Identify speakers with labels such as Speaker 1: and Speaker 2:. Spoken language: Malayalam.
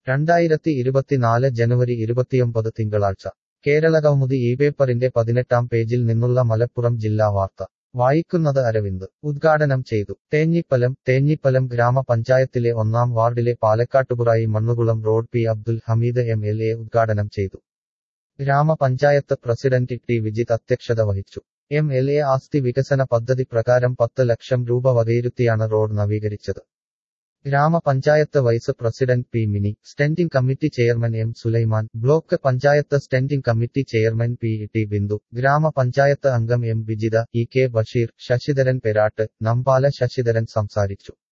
Speaker 1: രണ്ടായിരത്തി ഇരുപത്തിനാല് ജനുവരി ഇരുപത്തിയൊമ്പത് തിങ്കളാഴ്ച കേരളകൗമുദി ഈ പേപ്പറിന്റെ പതിനെട്ടാം പേജിൽ നിന്നുള്ള മലപ്പുറം ജില്ലാ വാർത്ത വായിക്കുന്നത് അരവിന്ദ് ഉദ്ഘാടനം ചെയ്തു തേഞ്ഞിപ്പലം തേഞ്ഞിപ്പലം ഗ്രാമപഞ്ചായത്തിലെ ഒന്നാം വാർഡിലെ Palakkattupurayi Mannukulam road P Abdul Hameed M L A ഉദ്ഘാടനം ചെയ്തു ഗ്രാമപഞ്ചായത്ത് പ്രസിഡന്റ് ടി വിജിത് അധ്യക്ഷത വഹിച്ചു എം എൽ എ ആസ്തി വികസന പദ്ധതി പ്രകാരം പത്ത് ലക്ഷം രൂപ വകയിരുത്തിയാണ് റോഡ് നവീകരിച്ചത് ഗ്രാമപഞ്ചായത്ത് vice president P Mini standing committee chairman M Sulaiman block panchayat standing committee chairman P T Bindu ഗ്രാമപഞ്ചായത്ത് അംഗം M Bijitha E K Basheer Sasidharan Perattu Nambala Sasidharan സംസാരിച്ചു